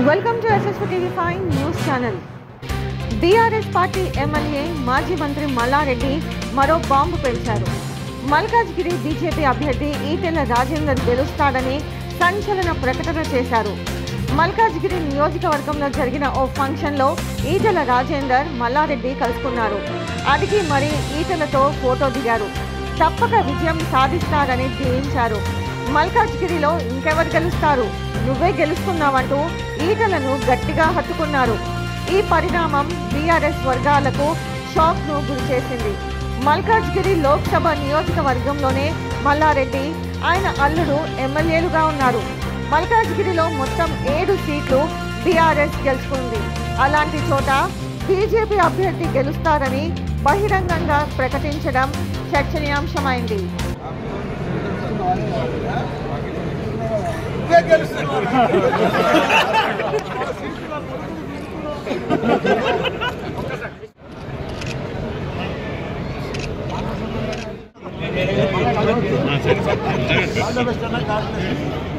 welcome to SSP TV five news channel BRS party MLA మాజీ మంత్రి మల్లారెడ్డి మరో bomb పేల్చారు Malkajgiri BJP అభ్యర్థి ఈటెల రాజేందర్ గెలుస్తాడని సంచలన ప్రకటన చేశారు మల్కాజ్గిరి నియోజకవర్గంలో జరిగిన ఓ ఫంక్షన్లో ఈటెల రాజేందర్ మల్లారెడ్డి కలుసుకున్నారు అడిగి మరి ఈటెలతో ఫోటో దిగారు తప్పక విజయం సాధిస్తారని దీవించారు మల్కాజ్గిరిలో ఇంకెవరు గెలుస్తారు నువ్వే గెలుస్తున్నావంటూ ఈటలను గట్టిగా హత్తుకున్నారు ఈ పరిణామం బీఆర్ఎస్ వర్గాలకు షాక్ ను గురిచేసింది మల్కాజ్గిరి లోక్సభ నియోజకవర్గంలోనే మల్లారెడ్డి ఆయన అల్లుడు ఎమ్మెల్యేలుగా ఉన్నారు మల్కాజ్గిరిలో మొత్తం ఏడు సీట్లు బీఆర్ఎస్ గెలుచుకుంది అలాంటి చోట బీజేపీ అభ్యర్థి గెలుస్తారని బహిరంగంగా ప్రకటించడం చర్చనీయాంశమైంది సరే